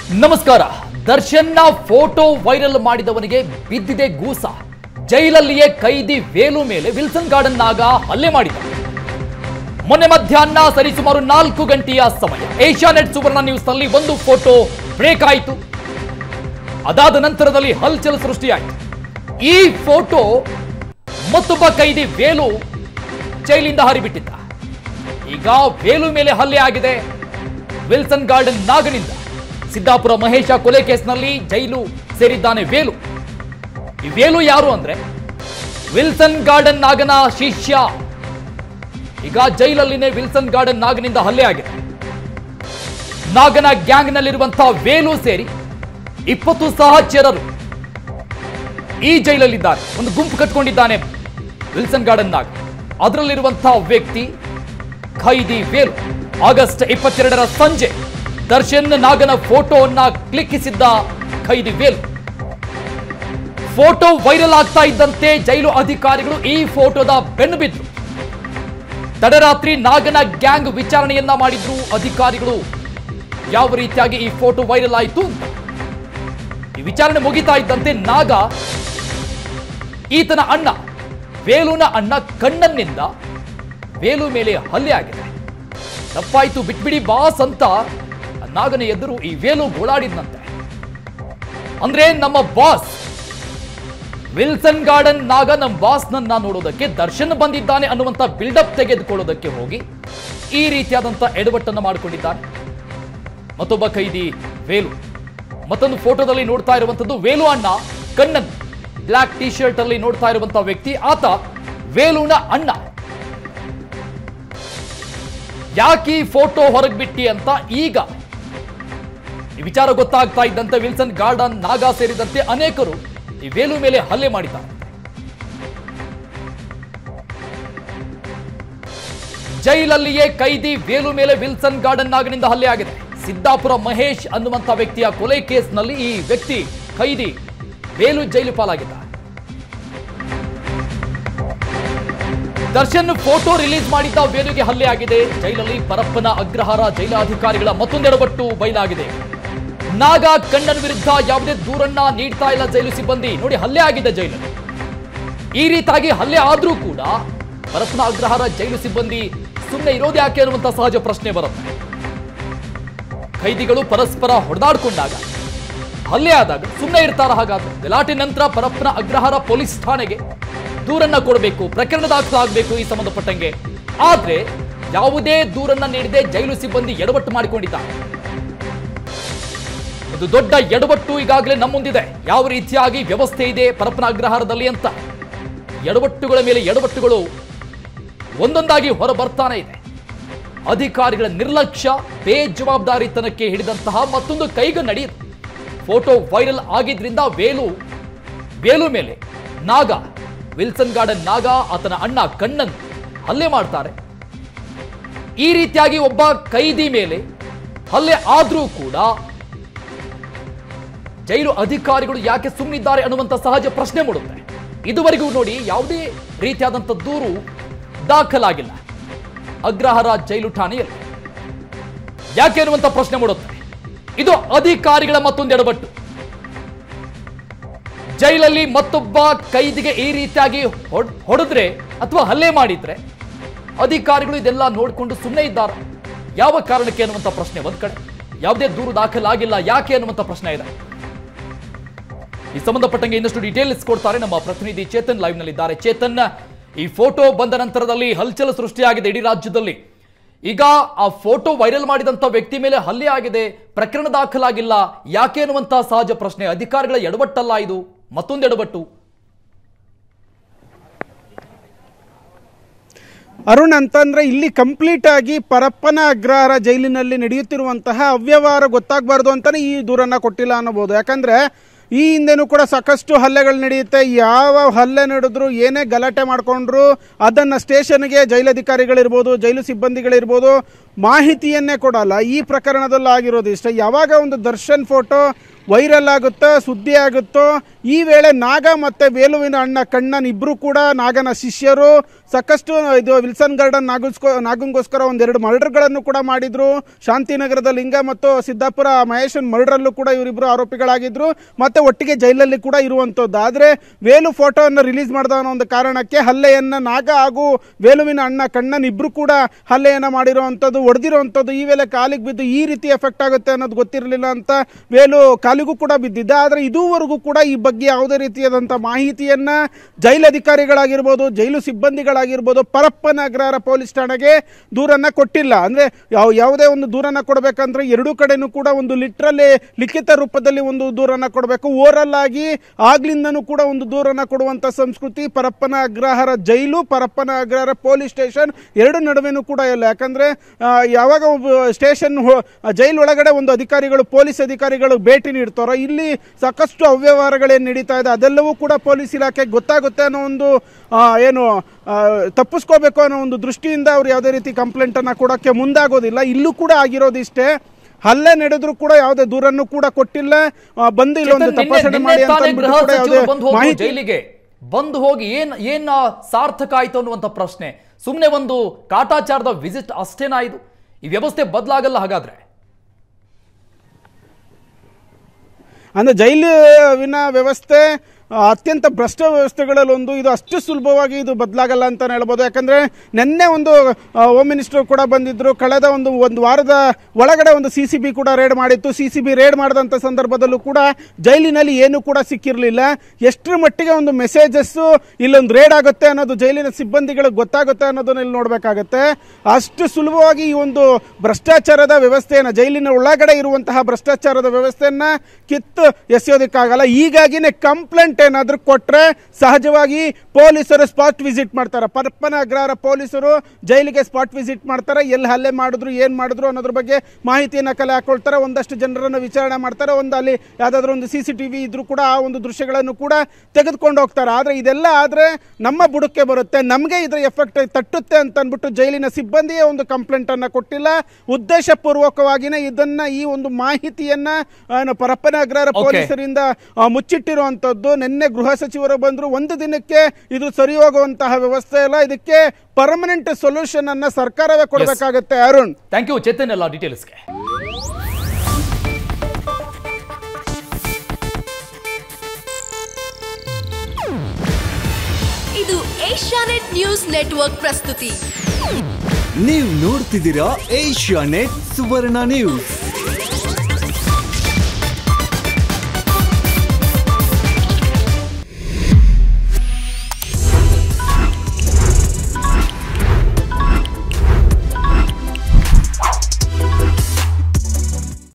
ನಮಸ್ಕಾರ ದರ್ಶನ್ನ photo viral ಮಾಡಿದವನಿಗೆ ಬಿದ್ದಿದೆ ಗೂಸ ಜೈಲಲ್ಲಿಯೇ ಕೈದಿ ವೇಲು ಮೇಲೆ ವಿಲ್ಸನ್ ಗಾರ್ಡನ್ ನಾಗ ಹಲ್ಲೆ ಮಾಡಿದ ಮೊನ್ನೆ ಮಧ್ಯಾಹ್ನ ಸರಿಸುಮಾರು ನಾಲ್ಕು ಗಂಟೆಯ ಸಮಯ ಏಷ್ಯಾನೆಟ್ ಸುವರ್ಣ ನ್ಯೂಸ್ ನಲ್ಲಿ ಒಂದು ಫೋಟೋ ಬ್ರೇಕ್ ಆಯಿತು ಅದಾದ ನಂತರದಲ್ಲಿ ಹಲ್ಚಲ್ ಸೃಷ್ಟಿಯಾಯಿತು ಈ ಫೋಟೋ ಮತ್ತೊಬ್ಬ ಕೈದಿ ವೇಲು ಜೈಲಿಂದ ಹರಿಬಿಟ್ಟಿದ್ದ ಈಗ ವೇಲು ಮೇಲೆ ಹಲ್ಲೆ ಆಗಿದೆ ವಿಲ್ಸನ್ ಗಾರ್ಡನ್ ನಾಗನಿಂದ ಸಿದ್ದಾಪುರ ಮಹೇಶ ಕೊಲೆ ಕೇಸ್ನಲ್ಲಿ ಜೈಲು ಸೇರಿದ್ದಾನೆ ವೇಲು ಈ ವೇಲು ಯಾರು ಅಂದ್ರೆ ವಿಲ್ಸನ್ ಗಾರ್ಡನ್ ನಾಗನ ಶಿಷ್ಯ ಈಗ ಜೈಲಲ್ಲಿನೇ ವಿಲ್ಸನ್ ಗಾರ್ಡನ್ ನಾಗನಿಂದ ಹಲ್ಲೆ ಆಗಿದೆ ನಾಗನ ಗ್ಯಾಂಗ್ನಲ್ಲಿರುವಂತಹ ವೇಲು ಸೇರಿ ಇಪ್ಪತ್ತು ಸಹಚರರು ಈ ಜೈಲಲ್ಲಿದ್ದಾರೆ ಒಂದು ಗುಂಪು ಕಟ್ಕೊಂಡಿದ್ದಾನೆ ವಿಲ್ಸನ್ ಗಾರ್ಡನ್ ನಾಗ್ ಅದರಲ್ಲಿರುವಂತಹ ವ್ಯಕ್ತಿ ಖೈದಿ ವೇಲು ಆಗಸ್ಟ್ ಇಪ್ಪತ್ತೆರಡರ ಸಂಜೆ ದರ್ಶನ್ ನಾಗನ ಫೋಟೋವನ್ನ ಕ್ಲಿಕ್ಕಿಸಿದ್ದ ಖೈದಿ ವೇಲು ಫೋಟೋ ವೈರಲ್ ಆಗ್ತಾ ಇದ್ದಂತೆ ಜೈಲು ಅಧಿಕಾರಿಗಳು ಈ ಫೋಟೋದ ಬೆನ್ನು ಬಿದ್ರು ತಡರಾತ್ರಿ ನಾಗನ ಗ್ಯಾಂಗ್ ವಿಚಾರಣೆಯನ್ನ ಮಾಡಿದ್ರು ಅಧಿಕಾರಿಗಳು ಯಾವ ರೀತಿಯಾಗಿ ಈ ಫೋಟೋ ವೈರಲ್ ಆಯಿತು ಅಂತ ಈ ವಿಚಾರಣೆ ಮುಗಿತಾ ಇದ್ದಂತೆ ನಾಗ ಈತನ ಅಣ್ಣ ವೇಲುನ ಅಣ್ಣ ಕಣ್ಣನ್ನಿಂದ ವೇಲು ಮೇಲೆ ಹಲ್ಲೆ ಆಗಿದೆ ತಪ್ಪಾಯ್ತು ಬಿಟ್ಬಿಡಿ ಬಾಸ್ ಅಂತ ನಾಗನ ಎದುರು ಈ ವೇಲು ಗೋಳಾಡಿದ್ನಂತೆ ಅಂದ್ರೆ ನಮ್ಮ ಬಾಸ್ ವಿಲ್ಸನ್ ಗಾರ್ಡನ್ ನಾಗ ನಮ್ಮ ಬಾಸ್ನನ್ನ ನೋಡೋದಕ್ಕೆ ದರ್ಶನ್ ಬಂದಿದ್ದಾನೆ ಅನ್ನುವಂತ ಬಿಲ್ಡಪ್ ತೆಗೆದುಕೊಳ್ಳೋದಕ್ಕೆ ಹೋಗಿ ಈ ರೀತಿಯಾದಂತ ಎಡವಟ್ಟನ್ನು ಮಾಡಿಕೊಂಡಿದ್ದಾನೆ ಮತ್ತೊಬ್ಬ ಕೈದಿ ವೇಲು ಮತ್ತೊಂದು ಫೋಟೋದಲ್ಲಿ ನೋಡ್ತಾ ಇರುವಂತದ್ದು ವೇಲು ಅಣ್ಣ ಕಣ್ಣನ್ ಬ್ಲಾಕ್ ಟಿ ಶರ್ಟ್ ಅಲ್ಲಿ ನೋಡ್ತಾ ಇರುವಂತಹ ವ್ಯಕ್ತಿ ಆತ ವೇಲುನ ಅಣ್ಣ ಯಾಕೆ ಈ ಫೋಟೋ ಹೊರಗೆ ಬಿಟ್ಟಿ ಅಂತ ಈಗ ಈ ವಿಚಾರ ಗೊತ್ತಾಗ್ತಾ ಇದ್ದಂತೆ ವಿಲ್ಸನ್ ಗಾರ್ಡನ್ ನಾಗಾ ಸೇರಿದಂತೆ ಅನೇಕರು ಈ ವೇಲು ಮೇಲೆ ಹಲ್ಲೆ ಮಾಡಿದ್ದಾರೆ ಜೈಲಲ್ಲಿಯೇ ಕೈದಿ ವೇಲು ಮೇಲೆ ವಿಲ್ಸನ್ ಗಾರ್ಡನ್ ನಾಗನಿಂದ ಹಲ್ಲೆ ಆಗಿದೆ ಸಿದ್ದಾಪುರ ಮಹೇಶ್ ಅನ್ನುವಂಥ ವ್ಯಕ್ತಿಯ ಕೊಲೆ ಕೇಸ್ನಲ್ಲಿ ಈ ವ್ಯಕ್ತಿ ಕೈದಿ ವೇಲು ಜೈಲು ಪಾಲಾಗಿದ್ದ ದರ್ಶನ್ ಫೋಟೋ ರಿಲೀಸ್ ಮಾಡಿದ್ದ ವೇಲುಗೆ ಹಲ್ಲೆ ಆಗಿದೆ ಜೈಲಲ್ಲಿ ಪರಪ್ಪನ ಅಗ್ರಹಾರ ಜೈಲಾಧಿಕಾರಿಗಳ ಮತ್ತೊಂದೆಡಬಟ್ಟು ಬಯಲಾಗಿದೆ ನಾಗ ಕಣ್ಣನ್ ವಿರುದ್ಧ ಯಾವುದೇ ದೂರನ್ನ ನೀಡ್ತಾ ಇಲ್ಲ ಜೈಲು ಸಿಬ್ಬಂದಿ ನೋಡಿ ಹಲ್ಲೆ ಆಗಿದೆ ಜೈಲಲ್ಲಿ ಈ ರೀತಿಯಾಗಿ ಹಲ್ಲೆ ಆದ್ರೂ ಕೂಡ ಪರಪ್ಪನ ಅಗ್ರಹಾರ ಜೈಲು ಸಿಬ್ಬಂದಿ ಸುಮ್ಮನೆ ಇರೋದು ಯಾಕೆ ಅನ್ನುವಂತ ಸಹಜ ಪ್ರಶ್ನೆ ಬರುತ್ತೆ ಖೈದಿಗಳು ಪರಸ್ಪರ ಹೊಡೆದಾಡ್ಕೊಂಡಾಗ ಹಲ್ಲೆ ಆದಾಗ ಸುಮ್ಮನೆ ಇರ್ತಾರ ಹಾಗಾದ್ರೆ ಗಲಾಟೆ ನಂತರ ಪರಪ್ಪನ ಅಗ್ರಹಾರ ಪೊಲೀಸ್ ಠಾಣೆಗೆ ದೂರನ್ನ ಕೊಡಬೇಕು ಪ್ರಕರಣ ದಾಖಲಾಗಬೇಕು ಈ ಸಂಬಂಧಪಟ್ಟಂಗೆ ಆದ್ರೆ ಯಾವುದೇ ದೂರನ್ನ ನೀಡದೆ ಜೈಲು ಸಿಬ್ಬಂದಿ ಎಡವಟ್ಟು ಮಾಡಿಕೊಂಡಿದ್ದಾರೆ ಒಂದು ದೊಡ್ಡ ಎಡವಟ್ಟು ಈಗಾಗಲೇ ನಮ್ಮ ಮುಂದಿದೆ ಯಾವ ರೀತಿಯಾಗಿ ವ್ಯವಸ್ಥೆ ಇದೆ ಪರಪ್ಪನ ಅಗ್ರಹಾರದಲ್ಲಿ ಅಂತ ಎಡವಟ್ಟುಗಳ ಮೇಲೆ ಎಡವಟ್ಟುಗಳು ಒಂದೊಂದಾಗಿ ಹೊರ ಬರ್ತಾನೆ ಇದೆ ಅಧಿಕಾರಿಗಳ ನಿರ್ಲಕ್ಷ್ಯ ಬೇಜವಾಬ್ದಾರಿತನಕ್ಕೆ ಹಿಡಿದಂತಹ ಮತ್ತೊಂದು ಕೈಗ ನಡೆಯಿತು ಫೋಟೋ ವೈರಲ್ ಆಗಿದ್ರಿಂದ ವೇಲು ವೇಲು ಮೇಲೆ ನಾಗ ವಿಲ್ಸನ್ ಗಾರ್ಡನ್ ನಾಗ ಆತನ ಅಣ್ಣ ಕಣ್ಣನ್ ಹಲ್ಲೆ ಮಾಡ್ತಾರೆ ಈ ರೀತಿಯಾಗಿ ಒಬ್ಬ ಕೈದಿ ಮೇಲೆ ಹಲ್ಲೆ ಆದ್ರೂ ಕೂಡ ಜೈಲು ಅಧಿಕಾರಿಗಳು ಯಾಕೆ ಸುಮ್ಮನಿದ್ದಾರೆ ಅನ್ನುವಂಥ ಸಹಜ ಪ್ರಶ್ನೆ ಮೂಡುತ್ತೆ ಇದುವರೆಗೂ ನೋಡಿ ಯಾವುದೇ ರೀತಿಯಾದಂಥ ದೂರು ದಾಖಲಾಗಿಲ್ಲ ಅಗ್ರಹಾರ ಜೈಲು ಠಾಣೆಯಲ್ಲಿ ಯಾಕೆ ಅನ್ನುವಂಥ ಪ್ರಶ್ನೆ ಮೂಡುತ್ತೆ ಇದು ಅಧಿಕಾರಿಗಳ ಮತ್ತೊಂದು ಎಡಬಟ್ಟು ಜೈಲಲ್ಲಿ ಮತ್ತೊಬ್ಬ ಕೈದಿಗೆ ಈ ರೀತಿಯಾಗಿ ಹೊಡ್- ಹೊಡೆದ್ರೆ ಅಥವಾ ಹಲ್ಲೆ ಮಾಡಿದ್ರೆ ಅಧಿಕಾರಿಗಳು ಇದೆಲ್ಲ ನೋಡಿಕೊಂಡು ಸುಮ್ಮನೆ ಇದ್ದಾರೆ ಯಾವ ಕಾರಣಕ್ಕೆ ಅನ್ನುವಂಥ ಪ್ರಶ್ನೆ ಒಂದ್ ಕಡೆ ಯಾವುದೇ ದೂರು ದಾಖಲಾಗಿಲ್ಲ ಯಾಕೆ ಅನ್ನುವಂಥ ಪ್ರಶ್ನೆ ಇದೆ ಈ ಸಂಬಂಧಪಟ್ಟಂಗೆ ಇನ್ನಷ್ಟು ಡೀಟೇಲ್ಸ್ ಕೊಡ್ತಾರೆ ನಮ್ಮ ಪ್ರತಿನಿಧಿ ಚೇತನ್ ಲೈವ್ ನಲ್ಲಿದ್ದಾರೆ ಚೇತನ್ ಈ ಫೋಟೋ ಬಂದ ನಂತರದಲ್ಲಿ ಹಲ್ಚಲ್ ಸೃಷ್ಟಿಯಾಗಿದೆ ಇಡೀ ರಾಜ್ಯದಲ್ಲಿ ಈಗ ಆ ಫೋಟೋ ವೈರಲ್ ಮಾಡಿದಂತ ವ್ಯಕ್ತಿ ಮೇಲೆ ಹಲ್ಲೆ ಆಗಿದೆ ಪ್ರಕರಣ ದಾಖಲಾಗಿಲ್ಲ ಯಾಕೆ ಅನ್ನುವಂತ ಸಹಜ ಪ್ರಶ್ನೆ ಅಧಿಕಾರಿಗಳ ಎಡವಟ್ಟಲ್ಲ ಇದು ಮತ್ತೊಂದು ಎಡವಟ್ಟು ಅರುಣ್ ಅಂತಂದ್ರೆ ಇಲ್ಲಿ ಕಂಪ್ಲೀಟ್ ಆಗಿ ಪರಪ್ಪನ ಅಗ್ರಹಾರ ಜೈಲಿನಲ್ಲಿ ನಡೆಯುತ್ತಿರುವಂತಹ ಅವ್ಯವಹಾರ ಗೊತ್ತಾಗಬಾರ್ದು ಅಂತಾನೆ ಈ ದೂರನ್ನ ಕೊಟ್ಟಿಲ್ಲ ಅನ್ನಬಹುದು ಯಾಕಂದ್ರೆ ಈ ಹಿಂದೆನೂ ಕೂಡ ಸಾಕಷ್ಟು ಹಲ್ಲೆಗಳು ನಡೆಯುತ್ತೆ ಯಾವ ಹಲ್ಲೆ ನಡೆದ್ರು ಏನೇ ಗಲಾಟೆ ಮಾಡಿಕೊಂಡ್ರು ಅದನ್ನ ಸ್ಟೇಷನ್ಗೆ ಜೈಲಧಿಕಾರಿಗಳಿರ್ಬೋದು ಜೈಲು ಸಿಬ್ಬಂದಿಗಳಿರ್ಬೋದು ಮಾಹಿತಿಯನ್ನೇ ಕೊಡಲ್ಲ ಈ ಪ್ರಕರಣದಲ್ಲಿ ಆಗಿರೋದು ಇಷ್ಟ ಯಾವಾಗ ಒಂದು ದರ್ಶನ್ ಫೋಟೋ ವೈರಲ್ ಆಗುತ್ತೋ ಸುದ್ದಿ ಆಗುತ್ತೋ ಈ ವೇಳೆ ನಾಗ ಮತ್ತೆ ವೇಲುವಿನ ಅಣ್ಣ ಕಣ್ಣನ್ ಇಬ್ರು ಕೂಡ ನಾಗನ ಶಿಷ್ಯರು ಸಾಕಷ್ಟು ಇದು ವಿಲ್ಸನ್ ಗಾರ್ಡನ್ ನಾಗಸ್ಕೋ ನಾಗಂಗೋಸ್ಕರ ಒಂದೆರಡು ಮರ್ಡರ್ಗಳನ್ನು ಕೂಡ ಮಾಡಿದ್ರು ಶಾಂತಿನಗರದ ಲಿಂಗ ಮತ್ತು ಸಿದ್ದಾಪುರ ಮಹೇಶನ್ ಮರ್ಡರಲ್ಲೂ ಕೂಡ ಇವರಿಬ್ರು ಆರೋಪಿಗಳಾಗಿದ್ರು ಮತ್ತೆ ಒಟ್ಟಿಗೆ ಜೈಲಲ್ಲಿ ಕೂಡ ಇರುವಂಥದ್ದು ಆದರೆ ವೇಲು ಫೋಟೋವನ್ನು ರಿಲೀಸ್ ಮಾಡಿದ ಅನ್ನೋ ಒಂದು ಕಾರಣಕ್ಕೆ ಹಲ್ಲೆಯನ್ನ ನಾಗ ಹಾಗೂ ವೇಲುವಿನ ಅಣ್ಣ ಕಣ್ಣನ್ ಇಬ್ರು ಕೂಡ ಹಲ್ಲೆಯನ್ನ ಮಾಡಿರುವಂಥದ್ದು ಹೊಡೆದಿರುವಂಥದ್ದು ಈ ವೇಳೆ ಕಾಲಿಗೆ ಬಿದ್ದು ಈ ರೀತಿ ಎಫೆಕ್ಟ್ ಆಗುತ್ತೆ ಅನ್ನೋದು ಗೊತ್ತಿರಲಿಲ್ಲ ಅಂತ ವೇಲು ಕಾಲಿಗೂ ಕೂಡ ಬಿದ್ದಿದ್ದ ಆದರೆ ಇದುವರೆಗೂ ಕೂಡ ಈ ಬಗ್ಗೆ ಯಾವುದೇ ರೀತಿಯಾದಂಥ ಮಾಹಿತಿಯನ್ನ ಜೈಲು ಅಧಿಕಾರಿಗಳಾಗಿರ್ಬೋದು ಜೈಲು ಸಿಬ್ಬಂದಿಗಳಾಗಿರ್ಬೋದು ಪರಪ್ಪನ ಅಗ್ರಹಾರ ಪೊಲೀಸ್ ಠಾಣೆಗೆ ದೂರನ್ನ ಕೊಟ್ಟಿಲ್ಲ ಅಂದ್ರೆ ಯಾವ ಯಾವುದೇ ಒಂದು ದೂರನ್ನ ಕೊಡಬೇಕಂದ್ರೆ ಎರಡೂ ಕಡೆನೂ ಕೂಡ ಒಂದು ಲಿಟ್ರಲ್ಲಿ ಲಿಖಿತ ರೂಪದಲ್ಲಿ ಒಂದು ದೂರನ್ನ ಕೊಡಬೇಕು ಓರಲ್ ಆಗಿ ಆಗ್ಲಿಂದನೂ ಕೂಡ ಒಂದು ದೂರನ್ನ ಕೊಡುವಂತ ಸಂಸ್ಕೃತಿ ಪರಪ್ಪನ ಅಗ್ರಹಾರ ಜೈಲು ಪರಪ್ಪನ ಅಗ್ರಹಾರ ಪೊಲೀಸ್ ಸ್ಟೇಷನ್ ಎರಡು ನಡುವೆನೂ ಕೂಡ ಇಲ್ಲ ಯಾಕಂದ್ರೆ ಆ, ಯಾವಾಗ ಸ್ಟೇಷನ್ ಜೈಲ್ ಒಳಗಡೆ ಒಂದು ಅಧಿಕಾರಿಗಳು ಪೊಲೀಸ್ ಅಧಿಕಾರಿಗಳು ಭೇಟಿ ನೀಡ್ತಾರೋ ಇಲ್ಲಿ ಸಾಕಷ್ಟು ಅವ್ಯವಹಾರಗಳೇನು ನಡೀತಾ ಇದೆ ಅದೆಲ್ಲವೂ ಕೂಡ ಪೊಲೀಸ್ ಇಲಾಖೆಗೆ ಗೊತ್ತಾಗುತ್ತೆ ಅನ್ನೋ ಒಂದು ಆ, ಏನು ಆ, ತಪ್ಪಿಸ್ಕೋಬೇಕು ಅನ್ನೋ ಒಂದು ದೃಷ್ಟಿಯಿಂದ ಅವ್ರು ಯಾವುದೇ ರೀತಿ ಕಂಪ್ಲೇಂಟ್ ಅನ್ನ ಕೊಡೋಕ್ಕೆ ಮುಂದಾಗೋದಿಲ್ಲ ಇಲ್ಲೂ ಕೂಡ ಆಗಿರೋದಿಷ್ಟೇ ಹಲ್ಲೆ ನಡೆದ್ರು ಕೂಡ ಯಾವುದೇ ದೂರನ್ನು ಕೂಡ ಕೊಟ್ಟಿಲ್ಲ ಆ, ಬಂದು ಇಲ್ಲೊಂದು ಚೇತನ್, ನಿನ್ನೆ- ತಪಾಸಣೆ ನಿನ್ನೆ ಮಾಡಿ ಅಂತ ತಾನೇ ಅಂದ್ಬಿಟ್ಟು ಗೃಹ ಕೂಡ ಯಾವುದೇ ಸಚಿವರು ಬಂದು ಹೋದ್ರು ಮಾಹಿತಿ ಜೈಲಿಗೆ ಬಂದು ಹೋಗಿ ಏನ್ ಏನ್ ಆ, ಸಾರ್ಥಕ ಆಯ್ತು ಅನ್ನುವಂಥ ಪ್ರಶ್ನೆ ಸುಮ್ಮನೆ ಒಂದು ಕಾಟಾಚಾರದ ವಿಸಿಟ್ ಅಷ್ಟೇನಾ ಇದು ಈ ವ್ಯವಸ್ಥೆ ಬದಲಾಗಲ್ಲ ಹಾಗಾದ್ರೆ ಅಂದರೆ ಜೈಲಿನ ವ್ಯವಸ್ಥೆ ಆ, ಅತ್ಯಂತ ಭ್ರಷ್ಟ ವ್ಯವಸ್ಥೆಗಳಲ್ಲಿ ಒಂದು ಇದು ಅಷ್ಟು ಸುಲಭವಾಗಿ ಇದು ಬದಲಾಗಲ್ಲ ಅಂತ ಹೇಳ್ಬೋದು ಯಾಕಂದ್ರೆ ನಿನ್ನೆ ಒಂದು ಆ, ಹೋಮ್ ಮಿನಿಸ್ಟರ್ ಕೂಡ ಬಂದಿದ್ರು ಕಳೆದ ಒಂದು ಒಂದು ವಾರದ ಒಳಗಡೆ ಒಂದು ಸಿ ಸಿ ಬಿ ಕೂಡ ರೇಡ್ ಮಾಡಿತ್ತು ಸಿ ಸಿ ಬಿ ರೇಡ್ ಮಾಡಿದಂಥ ಸಂದರ್ಭದಲ್ಲೂ ಕೂಡ ಜೈಲಿನಲ್ಲಿ ಏನೂ ಕೂಡ ಸಿಕ್ಕಿರಲಿಲ್ಲ ಎಷ್ಟರ ಮಟ್ಟಿಗೆ ಒಂದು ಮೆಸೇಜಸ್ಸು ಇಲ್ಲೊಂದು ರೇಡ್ ಆಗುತ್ತೆ ಅನ್ನೋದು ಜೈಲಿನ ಸಿಬ್ಬಂದಿಗಳಿಗೆ ಗೊತ್ತಾಗುತ್ತೆ ಅನ್ನೋದನ್ನ ಇಲ್ಲಿ ನೋಡಬೇಕಾಗತ್ತೆ ಅಷ್ಟು ಸುಲಭವಾಗಿ ಈ ಒಂದು ಭ್ರಷ್ಟಾಚಾರದ ವ್ಯವಸ್ಥೆಯನ್ನು ಜೈಲಿನ ಒಳಗಡೆ ಇರುವಂತಹ ಭ್ರಷ್ಟಾಚಾರದ ವ್ಯವಸ್ಥೆಯನ್ನ ಕಿತ್ತು ಎಸೆಯೋದಕ್ಕಾಗಲ್ಲ ಹೀಗಾಗಿನೇ ಕಂಪ್ಲೇಂಟ್ ಏನಾದರೂ ಕೊಟ್ರೆ ಸಹಜವಾಗಿ ಪೊಲೀಸರು ಸ್ಪಾಟ್ ವಿಸಿಟ್ ಮಾಡ್ತಾರೆ ಪರಪ್ಪನ ಅಗ್ರಹಾರ ಪೊಲೀಸರು ಜೈಲಿಗೆ ಸ್ಪಾಟ್ ವಿಸಿಟ್ ಮಾಡ್ತಾರೆ ಎಲ್ಲಿ ಹಲ್ಲೆ ಮಾಡಿದ್ರು ಏನು ಮಾಡಿದ್ರು ಅನ್ನೋದ್ರ ಬಗ್ಗೆ ಮಾಹಿತಿಯನ್ನು ಕಲೆ ಹಾಕೊಳ್ತಾರೆ ಒಂದಷ್ಟು ಜನರನ್ನು ವಿಚಾರಣೆ ಮಾಡ್ತಾರೆ ಒಂದು ಅಲ್ಲಿ ಯಾವುದಾದ್ರೂ ಒಂದು ಸಿ ಸಿ ಟಿ ವಿ ಇದ್ರೂ ಕೂಡ ಆ ಒಂದು ದೃಶ್ಯಗಳನ್ನು ಕೂಡ ತೆಗೆದುಕೊಂಡು ಹೋಗ್ತಾರೆ ಆದರೆ ಇದೆಲ್ಲ ಆದರೆ ನಮ್ಮ ಬುಡಕ್ಕೆ ಬರುತ್ತೆ ನಮಗೆ ಇದರ ಎಫೆಕ್ಟ್ ತಟ್ಟುತ್ತೆ ಅಂತ ಅಂದ್ಬಿಟ್ಟು ಜೈಲಿನ ಸಿಬ್ಬಂದಿಯೇ ಒಂದು ಕಂಪ್ಲೇಂಟ್ ಅನ್ನ ಕೊಟ್ಟಿಲ್ಲ ಉದ್ದೇಶಪೂರ್ವಕವಾಗಿನೇ ಇದನ್ನ ಈ ಒಂದು ಮಾಹಿತಿಯನ್ನ ಏನು ಪರಪ್ಪನ ಅಗ್ರಹಾರ Okay. ಪೊಲೀಸರಿಂದ ಆ, ಮುಚ್ಚಿಟ್ಟಿರುವಂತದ್ದು ನಿನ್ನೆ ಗೃಹ ಸಚಿವರು ಬಂದ್ರು ಒಂದು ದಿನಕ್ಕೆ ಇದು ಸರಿ ಹೋಗುವಂತಹ ವ್ಯವಸ್ಥೆ ಇಲ್ಲ ಇದಕ್ಕೆ ಪರ್ಮನೆಂಟ್ ಸೊಲ್ಯೂಷನ್ ಅನ್ನ ಸರ್ಕಾರವೇ ಕೊಡಬೇಕಾಗತ್ತೆ ಅರುಣ್ ಥ್ಯಾಂಕ್ ಯು ಚೇತನ್ ಎಲ್ಲ ಡೀಟೇಲ್ಸ್ಗೆ ಇದು ಏಷ್ಯಾನೆಟ್ ನ್ಯೂಸ್ ನೆಟ್ವರ್ಕ್ ಪ್ರಸ್ತುತಿ ನೀವು ನೋಡ್ತಿದ್ದೀರಾ ಏಷ್ಯಾ ನೆಟ್ ಸುವರ್ಣ ನ್ಯೂಸ್